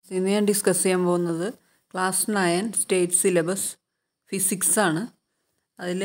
ഇന്ന് ഞാൻ ഡിസ്കസ് ചെയ്യാൻ പോകുന്നത് class nine state syllabus physics ആണ് അതിൽ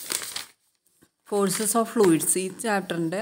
ഫോഴ്സസ് ഓഫ് ഫ്ലൂയിഡ്സ് ഈ ചാപ്റ്ററിൻ്റെ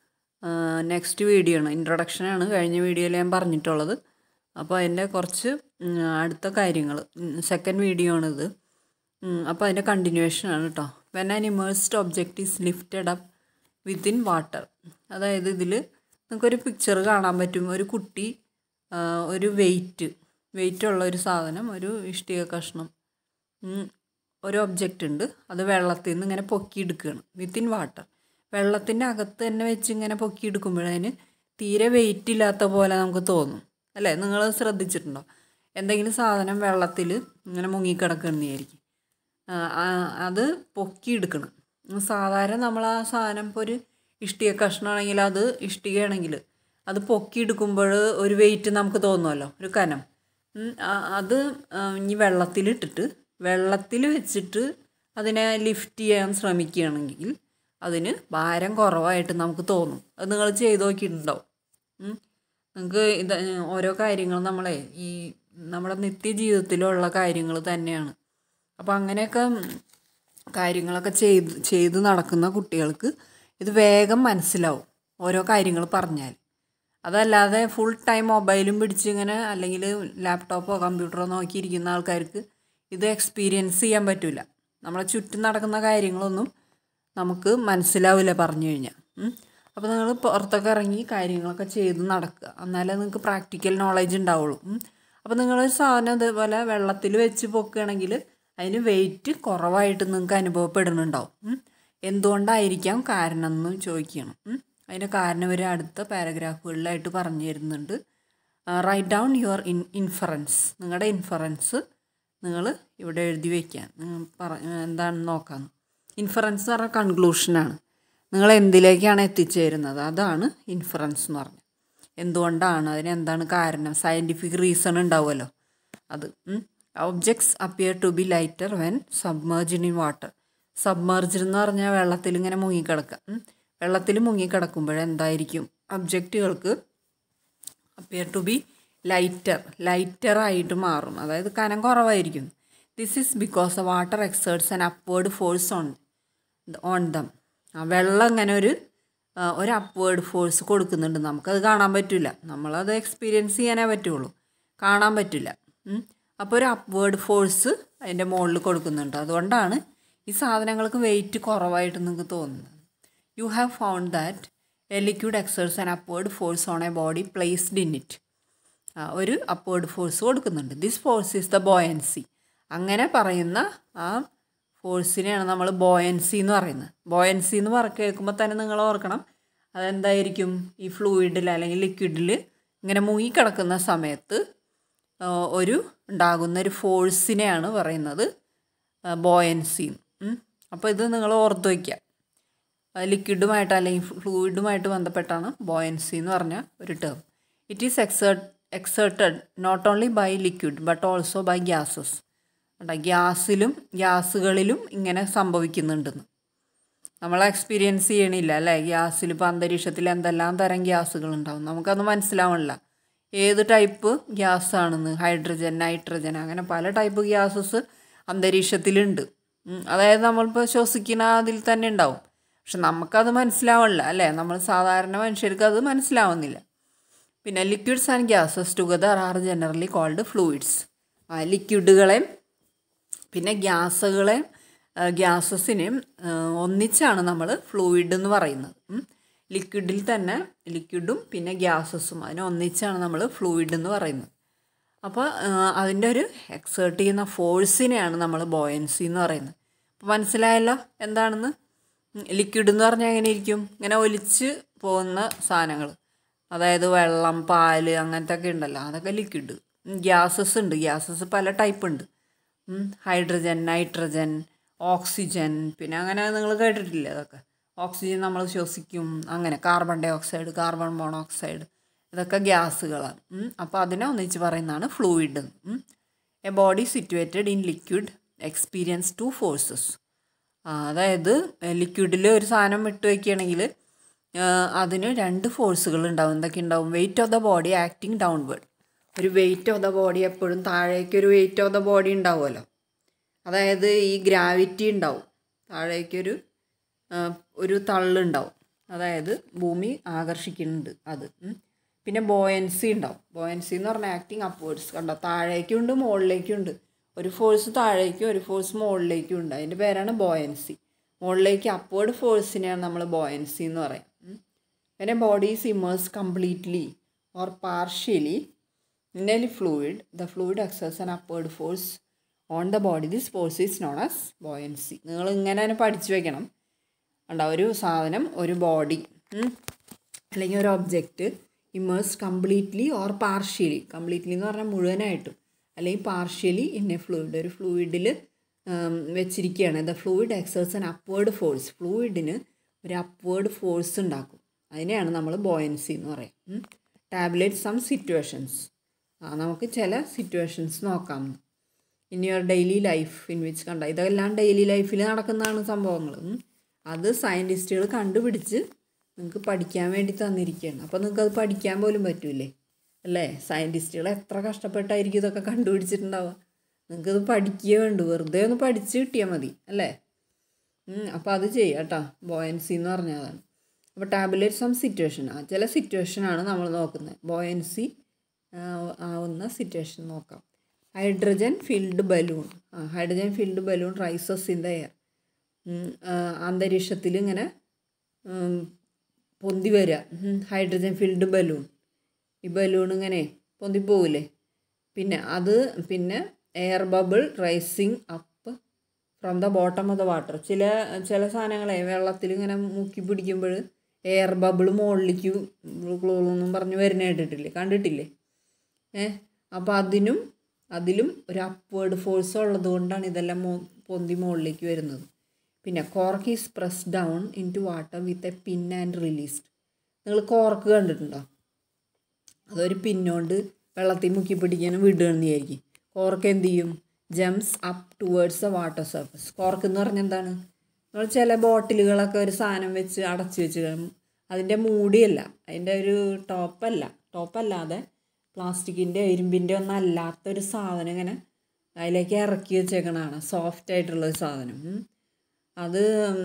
നെക്സ്റ്റ് വീഡിയോ ആണ് ഇൻട്രൊഡക്ഷനാണ് കഴിഞ്ഞ വീഡിയോയിൽ ഞാൻ പറഞ്ഞിട്ടുള്ളത് അപ്പോൾ അതിൻ്റെ കുറച്ച് ഉം, അടുത്ത കാര്യങ്ങൾ സെക്കൻഡ് വീഡിയോ ആണിത് അപ്പോൾ അതിൻ്റെ കണ്ടിന്യൂവേഷൻ ആണ് കേട്ടോ when an immersed object is lifted up within water അതായത് ഇതിൽ നിങ്ങൾക്കൊരു പിക്ചർ കാണാൻ പറ്റും ഒരു കുട്ടി ആ, ഒരു വെയിറ്റ് വെയിറ്റ് ഉള്ള ഒരു സാധനം ഒരു ഇഷ്ടിക കഷ്ണം ഉം, ഒരു ഒബ്ജക്റ്റ് ഉണ്ട് അത് വെള്ളത്തിൽ നിന്ന് ഇങ്ങനെ പൊക്കിയെടുക്കുകയാണ് വിത്തിൻ വാട്ടർ വെള്ളത്തിൻ്റെ അകത്ത് തന്നെ വെച്ച് ഇങ്ങനെ പൊക്കിയെടുക്കുമ്പോഴതിന് തീരെ വെയിറ്റ് ഇല്ലാത്ത പോലെ നമുക്ക് തോന്നും അല്ലേ നിങ്ങൾ ശ്രദ്ധിച്ചിട്ടുണ്ടോ എന്തെങ്കിലും സാധനം വെള്ളത്തിൽ ഇങ്ങനെ മുങ്ങിക്കിടക്കുന്നതായിരിക്കും ആ, ആ, അത് പൊക്കിയെടുക്കണം സാധാരണ നമ്മൾ ആ സാധനം ഇപ്പോൾ ഒരു ഇഷ്ടിക കഷ്ണമാണെങ്കിൽ അത് ഇഷ്ടികയാണെങ്കിൽ അത് പൊക്കിയെടുക്കുമ്പോൾ ഒരു വെയിറ്റ് നമുക്ക് തോന്നുമല്ലോ ഒരു കനം ഉം, ആ- അത് ആ, ഇനി വെള്ളത്തിലിട്ടിട്ട് വെള്ളത്തിൽ വെച്ചിട്ട് അതിനെ ലിഫ്റ്റ് ചെയ്യാൻ ശ്രമിക്കുകയാണെങ്കിൽ അതിന് ഭാരം കുറവായിട്ട് നമുക്ക് തോന്നും അത് നിങ്ങൾ ചെയ്ത് നോക്കിയിട്ടുണ്ടാവും ഉം. നമുക്ക് ഇത് ഓരോ കാര്യങ്ങൾ നമ്മളെ ഈ നമ്മുടെ നിത്യജീവിതത്തിലുള്ള കാര്യങ്ങൾ തന്നെയാണ് അപ്പോൾ അങ്ങനെയൊക്കെ ഉം, കാര്യങ്ങളൊക്കെ ചെയ്ത് ചെയ്ത് നടക്കുന്ന കുട്ടികൾക്ക് ഇത് വേഗം മനസ്സിലാവും ഓരോ കാര്യങ്ങൾ പറഞ്ഞാൽ അതല്ലാതെ ഫുൾ ടൈം മൊബൈലും പിടിച്ച് ഇങ്ങനെ അല്ലെങ്കിൽ ലാപ്ടോപ്പോ കമ്പ്യൂട്ടറോ നോക്കിയിരിക്കുന്ന ആൾക്കാർക്ക് ഇത് എക്സ്പീരിയൻസ് ചെയ്യാൻ പറ്റില്ല നമ്മളെ ചുറ്റും നടക്കുന്ന കാര്യങ്ങളൊന്നും നമുക്ക് മനസ്സിലാവില്ല പറഞ്ഞു കഴിഞ്ഞാൽ അപ്പോൾ നിങ്ങൾ പുറത്തൊക്കെ ഇറങ്ങി കാര്യങ്ങളൊക്കെ ചെയ്ത് നടക്കുക എന്നാലേ നിങ്ങൾക്ക് പ്രാക്ടിക്കൽ നോളജ് ഉണ്ടാവുള്ളൂ അപ്പോൾ നിങ്ങളൊരു സാധനം ഇതേപോലെ വെള്ളത്തിൽ വെച്ച് പൊക്കുകയാണെങ്കിൽ അതിന് വെയിറ്റ് കുറവായിട്ട് നിങ്ങൾക്ക് അനുഭവപ്പെടുന്നുണ്ടാവും ഉം. എന്തുകൊണ്ടായിരിക്കാം കാരണം എന്ന് ചോദിക്കണം ഉം. അതിൻ്റെ കാരണം ഒരു അടുത്ത പാരഗ്രാഫുകളിലായിട്ട് പറഞ്ഞു തരുന്നുണ്ട് write down your in inference നിങ്ങളുടെ ഇൻഫറൻസ് നിങ്ങൾ ഇവിടെ എഴുതി വയ്ക്കാൻ പറ എന്താണെന്ന് നോക്കാം ഇൻഫറൻസ് എന്ന് പറഞ്ഞാൽ കൺക്ലൂഷനാണ് നിങ്ങൾ എന്തിലേക്കാണ് എത്തിച്ചേരുന്നത് അതാണ് ഇൻഫറൻസ് എന്ന് പറഞ്ഞത് എന്തുകൊണ്ടാണ് അതിന് എന്താണ് കാരണം സയൻറ്റിഫിക് റീസൺ ഉണ്ടാവുമല്ലോ അത് objects appear to be lighter when submerged in water submerged എന്ന് പറഞ്ഞാൽ വെള്ളത്തിൽ ഇങ്ങനെ മുങ്ങിക്കിടക്കുക ഉം. വെള്ളത്തിൽ മുങ്ങിക്കിടക്കുമ്പോൾ എന്തായിരിക്കും ഒബ്ജക്റ്റുകൾക്ക് appear to be lighter lighter ആയിട്ട് മാറും അതായത് കനം കുറവായിരിക്കും this is because the water exerts an upward force on on them ആ വെള്ളം ഇങ്ങനെ ഒരു ആ, ഒരു അപ്വേർഡ് ഫോഴ്സ് കൊടുക്കുന്നുണ്ട് നമുക്കത് കാണാൻ പറ്റില്ല നമ്മളത് എക്സ്പീരിയൻസ് ചെയ്യാനേ പറ്റുള്ളൂ കാണാൻ പറ്റില്ല ഉം. അപ്പോൾ ഒരു അപ്വേർഡ് ഫോഴ്സ് അതിൻ്റെ മുകളിൽ കൊടുക്കുന്നുണ്ട് അതുകൊണ്ടാണ് ഈ സാധനങ്ങൾക്ക് വെയിറ്റ് കുറവായിട്ട് നിങ്ങൾക്ക് തോന്നുന്നത് you have found that a liquid exerts an upward force on a body placed in it ഒരു അപ്വേർഡ് ഫോഴ്സ് കൊടുക്കുന്നുണ്ട് this force is the buoyancy അങ്ങനെ പറയുന്ന ആ ഫോഴ്സിനെയാണ് നമ്മൾ ബോയൻസി എന്ന് പറയുന്നത് ബോയൻസി എന്ന് പറ കേൾക്കുമ്പോൾ തന്നെ നിങ്ങൾ ഓർക്കണം അതെന്തായിരിക്കും ഈ ഫ്ലൂയിഡിൽ അല്ലെങ്കിൽ ലിക്വിഡിൽ ഇങ്ങനെ മുങ്ങിക്കിടക്കുന്ന സമയത്ത് ആ, ഒരു ഉണ്ടാകുന്ന ഒരു ഫോഴ്സിനെയാണ് പറയുന്നത് ബോയൻസി അപ്പോൾ ഇത് നിങ്ങൾ ഓർത്ത് വയ്ക്കുക ലിക്വിഡുമായിട്ട് അല്ലെങ്കിൽ ഫ്ലൂയിഡുമായിട്ട് ബന്ധപ്പെട്ടാണ് ബോയൻസി എന്ന് പറഞ്ഞ ഒരു term it is exert exerted not only by liquid but also by gases കണ്ടോ ഗ്യാസിലും ഗ്യാസുകളിലും ഇങ്ങനെ സംഭവിക്കുന്നുണ്ടെന്ന് നമ്മൾ എക്സ്പീരിയൻസ് ചെയ്യണില്ല അല്ലേ ഗ്യാസിൽ ഇപ്പോൾ അന്തരീക്ഷത്തിൽ എന്തെല്ലാം തരം ഗ്യാസുകൾ ഉണ്ടാവും നമുക്കത് മനസ്സിലാവണില്ല ഏത് ടൈപ്പ് ഗ്യാസ് ആണെന്ന് ഹൈഡ്രജൻ നൈട്രജൻ അങ്ങനെ പല ടൈപ്പ് ഗ്യാസസ് അന്തരീക്ഷത്തിലുണ്ട് ഉം, അതായത് നമ്മളിപ്പോൾ ശ്വസിക്കുന്ന അതിൽ തന്നെ ഉണ്ടാവും പക്ഷെ നമുക്കത് മനസ്സിലാവണില്ല അല്ലേ നമ്മൾ സാധാരണ മനുഷ്യർക്ക് അത് മനസ്സിലാവുന്നില്ല പിന്നെ liquids and gases together are generally called fluids ആ ലിക്വിഡുകളെയും പിന്നെ ഗ്യാസുകളെ ഗ്യാസസിനെയും ഒന്നിച്ചാണ് നമ്മൾ ഫ്ലൂയിഡ് എന്ന് പറയുന്നത് ഉം. ലിക്വിഡിൽ തന്നെ ലിക്വിഡും പിന്നെ ഗ്യാസസും അതിനെ ഒന്നിച്ചാണ് നമ്മൾ ഫ്ലൂയിഡ് എന്ന് പറയുന്നത് അപ്പോൾ അതിൻ്റെ ഒരു എക്സേർട്ട് ചെയ്യുന്ന ഫോഴ്സിനെയാണ് നമ്മൾ ബോയൻസി എന്ന് പറയുന്നത് അപ്പോൾ മനസ്സിലായല്ലോ എന്താണെന്ന് ലിക്വിഡ് എന്ന് പറഞ്ഞാൽ എങ്ങനെ ഇരിക്കും ഇങ്ങനെ ഒലിച്ച് പോകുന്ന സാധനങ്ങൾ അതായത് വെള്ളം പാല് അങ്ങനത്തെ ഒക്കെ ഉണ്ടല്ലോ അതൊക്കെ ലിക്വിഡ് ഗ്യാസസ് ഉണ്ട് ഗ്യാസസ് പല ടൈപ്പ് ഉണ്ട് ഉം, ഹൈഡ്രജൻ നൈട്രജൻ ഓക്സിജൻ പിന്നെ അങ്ങനെ നിങ്ങൾ കേട്ടിട്ടില്ലേ അതൊക്കെ ഓക്സിജൻ നമ്മൾ ശ്വസിക്കും അങ്ങനെ carbon dioxide carbon monoxide ഇതൊക്കെ ഗ്യാസുകളാണ് അപ്പോൾ അതിനെ ഒന്നിച്ച് പറയുന്നതാണ് fluid a body situated in liquid experience two forces അതായത് ലിക്വിഡിൽ ഒരു സാധനം ഇട്ട് വയ്ക്കുകയാണെങ്കിൽ അതിന് രണ്ട് ഫോഴ്സുകൾ ഉണ്ടാവും എന്തൊക്കെ ഉണ്ടാവും weight of the body acting downward ഒരു വെയിറ്റ് ഓഫ് ദ ബോഡി എപ്പോഴും താഴേക്ക് ഒരു വെയിറ്റ് ഓഫ് ദ ബോഡി ഉണ്ടാവുമല്ലോ അതായത് ഈ ഗ്രാവിറ്റി ഉണ്ടാവും താഴേക്കൊരു ആ, ഒരു തള്ളുണ്ടാവും അതായത് ഭൂമി ആകർഷിക്കുന്നുണ്ട് അത് ഉം. പിന്നെ ബോയൻസി ഉണ്ടാവും ബോയൻസി എന്ന് പറഞ്ഞാൽ ആക്ടിങ് അപ്വേർഡ്സ് കണ്ടോ താഴേക്കും ഉണ്ട് മുകളിലേക്കും ഉണ്ട് ഒരു ഫോഴ്സ് താഴേക്കും ഒരു ഫോഴ്സ് മുകളിലേക്കും ഉണ്ട് അതിൻ്റെ പേരാണ് ബോയൻസി മുകളിലേക്ക് അപ്വേർഡ് ഫോഴ്സിനെയാണ് നമ്മൾ ബോയൻസി എന്ന് പറയാം ഉം. പിന്നെ body is immersed completely or partially in any fluid, the fluid exerts an upward force on the body. This force is known as buoyancy. നിങ്ങൾ ഇങ്ങനെ തന്നെ പഠിച്ചു വെക്കണം ഉണ്ടാവും ഒരു സാധനം ഒരു ബോഡി അല്ലെങ്കിൽ ഒരു object immersed completely or partially completely എന്ന് പറഞ്ഞാൽ മുഴുവനായിട്ടും അല്ലെങ്കിൽ പാർഷ്യലി ഇൻ എ ഫ്ലൂയിഡ് ഒരു ഫ്ലൂയിഡിൽ വെച്ചിരിക്കുകയാണ് the fluid exerts an upward force ഫ്ലൂയിഡിന് ഒരു അപ്വേർഡ് ഫോഴ്സ് ഉണ്ടാക്കും അതിനെയാണ് നമ്മൾ ബോയൻസി എന്ന് പറയാം ടാബ്ലേറ്റ് സം സിറ്റുവേഷൻസ് ആ നമുക്ക് ചില സിറ്റുവേഷൻസ് നോക്കാം in your daily life in which കണ്ട ഇതെല്ലാം ഡെയിലി ലൈഫിൽ നടക്കുന്നതാണ് സംഭവങ്ങൾ ഉം. അത് സയൻറ്റിസ്റ്റുകൾ കണ്ടുപിടിച്ച് നിങ്ങൾക്ക് പഠിക്കാൻ വേണ്ടി തന്നിരിക്കുകയാണ് അപ്പോൾ നിങ്ങൾക്ക് അത് പഠിക്കാൻ പോലും പറ്റൂലേ അല്ലേ സയൻറ്റിസ്റ്റുകൾ എത്ര കഷ്ടപ്പെട്ടായിരിക്കും ഇതൊക്കെ കണ്ടുപിടിച്ചിട്ടുണ്ടാവുക നിങ്ങൾക്കത് പഠിക്കുക വേണ്ടു വെറുതെ ഒന്ന് പഠിച്ച് കിട്ടിയാൽ മതി അല്ലേ അപ്പോൾ അത് ചെയ്യാം കേട്ടോ ബോയൻസി എന്ന് പറഞ്ഞാൽ അതാണ് അപ്പോൾ ടാബ്ലറ്റ് സം സിറ്റുവേഷൻ ആ ചില സിറ്റുവേഷനാണ് നമ്മൾ നോക്കുന്നത് ബോയൻസി ആവുന്ന സിറ്റുവേഷൻ നോക്കാം ഹൈഡ്രജൻ ഫിൽഡ് ബലൂൺ ആ hydrogen filled balloon rises in the air അന്തരീക്ഷത്തിൽ ഇങ്ങനെ ഉം, പൊന്തി വരിക ഹൈഡ്രജൻ ഫിൽഡ് ബലൂൺ ഈ ബലൂൺ ഇങ്ങനെ പൊന്തി പോവില്ലേ പിന്നെ അത് പിന്നെ air bubble rising up from the bottom of the water ചില ചില സാധനങ്ങളെ വെള്ളത്തിൽ ഇങ്ങനെ മുക്കി പിടിക്കുമ്പോൾ എയർ ബബിൾ മുകളിലേക്ക് എന്നും പറഞ്ഞ് വരുന്ന കേട്ടിട്ടില്ലേ കണ്ടിട്ടില്ലേ ഏ അപ്പോൾ അതിനും അതിലും ഒരു അപ്വേർഡ് ഫോഴ്സ് ഉള്ളത് കൊണ്ടാണ് ഇതെല്ലാം മോ പൊന്തി മുകളിലേക്ക് വരുന്നത് പിന്നെ cork is press down into water with a pin and released നിങ്ങൾ കോർക്ക് കണ്ടിട്ടുണ്ടോ അതൊരു പിന്നോണ്ട് വെള്ളത്തിൽ മുക്കി പിടിക്കാനും വിടുകയെന്ന് വിചാരിക്കും കോർക്ക് എന്ത് ചെയ്യും jumps up towards the water surface cork എന്ന് പറഞ്ഞാൽ എന്താണ് നമ്മൾ ചില ബോട്ടിലുകളൊക്കെ ഒരു സാധനം വെച്ച് അടച്ചു വെച്ച് കഴിയും അതിൻ്റെ മൂടിയല്ല അതിൻ്റെ ഒരു ടോപ്പല്ല ടോപ്പല്ലാതെ പ്ലാസ്റ്റിക്കിൻ്റെ ഇരുമ്പിൻ്റെ ഒന്നും അല്ലാത്തൊരു സാധനം ഇങ്ങനെ അതിലേക്ക് ഇറക്കി വെച്ചേക്കണതാണ് സോഫ്റ്റ് ആയിട്ടുള്ള ഒരു സാധനം ഉം. അത്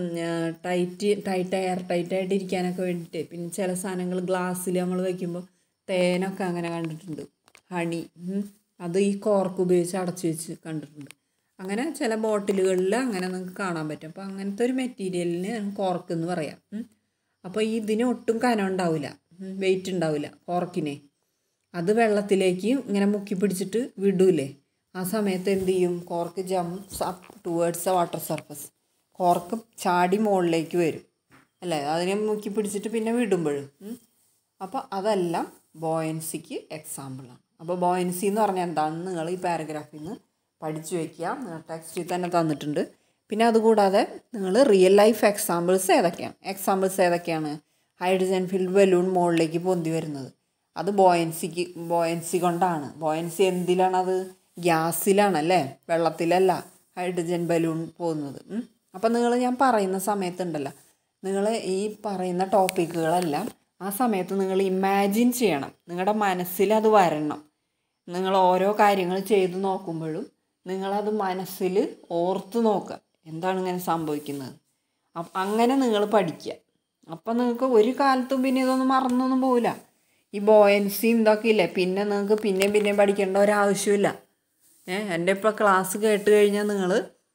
ടൈറ്റ് ടൈറ്റ് എയർ ടൈറ്റ് ആയിട്ട് ഇരിക്കാനൊക്കെ വേണ്ടിയിട്ട് പിന്നെ ചില സാധനങ്ങൾ ഗ്ലാസ്സിൽ നമ്മൾ വെക്കുമ്പോൾ തേനൊക്കെ അങ്ങനെ കണ്ടിട്ടുണ്ട് ഹണി ഉം. അത് ഈ കോർക്ക് ഉപയോഗിച്ച് അടച്ചു വെച്ച് കണ്ടിട്ടുണ്ട് അങ്ങനെ ചില ബോട്ടിലുകളിൽ അങ്ങനെ നിങ്ങൾക്ക് കാണാൻ പറ്റും അപ്പോൾ അങ്ങനത്തെ ഒരു മെറ്റീരിയലിന് കോർക്ക് എന്ന് പറയാം ഉം. അപ്പോൾ ഇതിന് ഒട്ടും കനം ഉണ്ടാവില്ല വെയിറ്റ് ഉണ്ടാവില്ല കോർക്കിനെ അത് വെള്ളത്തിലേക്ക് ഇങ്ങനെ മുക്കി പിടിച്ചിട്ട് വിടൂലേ ആ സമയത്ത് എന്ത് ചെയ്യും cork jumps up towards the water surface cork ചാടി മുകളിലേക്ക് വരും അല്ലേ അതിനെ മുക്കി പിടിച്ചിട്ട് പിന്നെ വിടുമ്പോഴും അപ്പോൾ അതെല്ലാം ബോയൻസിക്ക് എക്സാമ്പിളാണ് അപ്പോൾ ബോയൻസി എന്ന് പറഞ്ഞാൽ എന്താണെന്ന് നിങ്ങൾ ഈ പാരഗ്രാഫിൽ നിന്ന് പഠിച്ചു വയ്ക്കുക നിങ്ങൾ ടെക്സ്റ്റിൽ തന്നെ തന്നിട്ടുണ്ട് പിന്നെ അതുകൂടാതെ നിങ്ങൾ റിയൽ ലൈഫ് എക്സാമ്പിൾസ് ഏതൊക്കെയാണ് എക്സാമ്പിൾസ് ഏതൊക്കെയാണ് ഹൈഡ്രജൻ ഫിൽഡ് ബലൂൺ മുകളിലേക്ക് പൊന്തി വരുന്നത് അത് ബോയൻസിക്ക് ബോയൻസി കൊണ്ടാണ് ബോയൻസി എന്തിലാണത് ഗ്യാസിലാണല്ലേ വെള്ളത്തിലല്ല ഹൈഡ്രജൻ ബലൂൺ പോകുന്നത് അപ്പം നിങ്ങൾ ഞാൻ പറയുന്ന സമയത്തുണ്ടല്ലോ നിങ്ങൾ ഈ പറയുന്ന ടോപ്പിക്കുകളെല്ലാം ആ സമയത്ത് നിങ്ങൾ ഇമാജിൻ ചെയ്യണം നിങ്ങളുടെ മനസ്സിൽ അത് വരണം നിങ്ങൾ ഓരോ കാര്യങ്ങൾ ചെയ്തു നോക്കുമ്പോഴും നിങ്ങളത് മനസ്സിൽ ഓർത്ത് നോക്കുക എന്താണ് ഇങ്ങനെ സംഭവിക്കുന്നത് അപ്പം അങ്ങനെ നിങ്ങൾ പഠിക്കുക അപ്പം നിങ്ങൾക്ക് ഒരു കാലത്തും പിന്നെ ഇതൊന്നും മറന്നൊന്നും പോവില്ല ഈ ബോയൻസിയും ഇതൊക്കെ ഇല്ലേ പിന്നെ നിങ്ങൾക്ക് പിന്നെയും പിന്നെയും പഠിക്കേണ്ട ഒരാവശ്യമില്ല ഏഹ് എൻ്റെ ഇപ്പോൾ ക്ലാസ് കേട്ട് കഴിഞ്ഞാൽ നിങ്ങൾ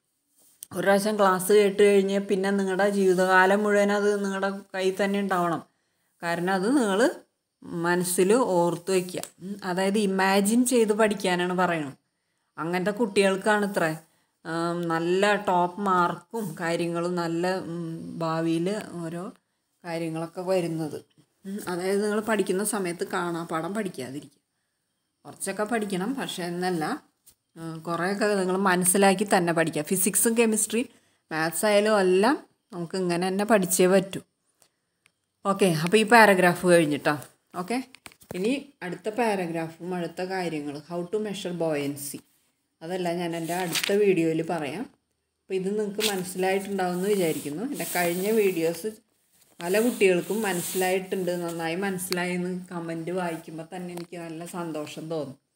ഒരു പ്രാവശ്യം ക്ലാസ് കേട്ട് കഴിഞ്ഞാൽ പിന്നെ നിങ്ങളുടെ ജീവിതകാലം മുഴുവൻ അത് നിങ്ങളുടെ കയ്യിൽ തന്നെ ഉണ്ടാവണം കാരണം അത് നിങ്ങൾ മനസ്സിൽ ഓർത്ത് വയ്ക്കുക ഉം. അതായത് ഇമാജിൻ ചെയ്ത് പഠിക്കാനാണ് പറയുന്നത് അങ്ങനത്തെ കുട്ടികൾക്കാണ് ഇത്ര ആം, നല്ല ടോപ്പ് മാർക്കും കാര്യങ്ങളും നല്ല ഭാവിയിൽ ഓരോ കാര്യങ്ങളൊക്കെ വരുന്നത് ഉം. അതായത് നിങ്ങൾ പഠിക്കുന്ന സമയത്ത് കാണാപ്പാഠം പഠിക്കാതിരിക്കുക കുറച്ചൊക്കെ പഠിക്കണം പക്ഷേ എന്നല്ല ആ, കുറേയൊക്കെ നിങ്ങൾ മനസ്സിലാക്കി തന്നെ പഠിക്കുക ഫിസിക്സും കെമിസ്ട്രി മാത്സ് ആയാലും എല്ലാം നമുക്ക് ഇങ്ങനെ തന്നെ പഠിച്ചേ പറ്റൂ ഓക്കെ അപ്പോൾ ഈ പാരഗ്രാഫ് കഴിഞ്ഞിട്ടോ ഓക്കെ ഇനി അടുത്ത പാരഗ്രാഫും അടുത്ത കാര്യങ്ങൾ ഹൗ ടു മെഷർ ബോയൻസി അതെല്ലാം ഞാൻ എൻ്റെ അടുത്ത വീഡിയോയിൽ പറയാം അപ്പോൾ ഇത് നിങ്ങൾക്ക് മനസ്സിലായിട്ടുണ്ടാവുമെന്ന് വിചാരിക്കുന്നു എൻ്റെ കഴിഞ്ഞ വീഡിയോസ് പല കുട്ടികൾക്കും മനസ്സിലായിട്ടുണ്ട് നന്നായി മനസ്സിലായെന്ന് കമൻറ്റ് വായിക്കുമ്പോൾ തന്നെ എനിക്ക് നല്ല സന്തോഷം തോന്നും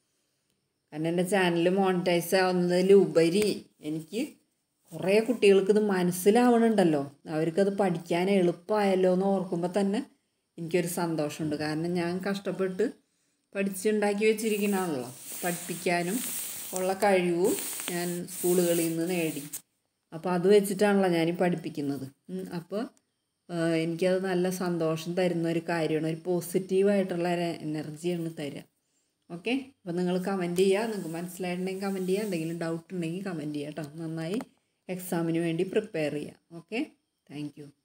കാരണം എൻ്റെ ചാനൽ മോണിറ്റൈസ് ആവുന്നതിലുപരി എനിക്ക് കുറേ കുട്ടികൾക്ക് ഇത് മനസ്സിലാവണുണ്ടല്ലോ അവർക്കത് പഠിക്കാൻ എളുപ്പമായല്ലോ എന്ന് ഓർക്കുമ്പോൾ തന്നെ എനിക്കൊരു സന്തോഷമുണ്ട് കാരണം ഞാൻ കഷ്ടപ്പെട്ട് പഠിച്ചുണ്ടാക്കി വെച്ചിരിക്കണതാണല്ലോ പഠിപ്പിക്കാനും ഉള്ള കഴിവും ഞാൻ സ്കൂളുകളിൽ നിന്ന് നേടി അപ്പോൾ അത് വെച്ചിട്ടാണല്ലോ ഞാൻ പഠിപ്പിക്കുന്നത് ഉം, അപ്പോൾ ആഹ്, എനിക്കത് നല്ല സന്തോഷം തരുന്ന ഒരു കാര്യമാണ് ഒരു പോസിറ്റീവായിട്ടുള്ള ഒരു എനർജിയാണ് തരിക ഓക്കെ അപ്പോൾ നിങ്ങൾ കമൻറ്റ് ചെയ്യുക നിങ്ങൾക്ക് മനസ്സിലായിട്ടുണ്ടെങ്കിൽ കമൻറ്റ് ചെയ്യുക എന്തെങ്കിലും ഡൗട്ട് ഉണ്ടെങ്കിൽ കമൻറ്റ് ചെയ്യുക കേട്ടോ നന്നായി എക്സാമിന് വേണ്ടി പ്രിപ്പയർ ചെയ്യുക ഓക്കെ താങ്ക് യു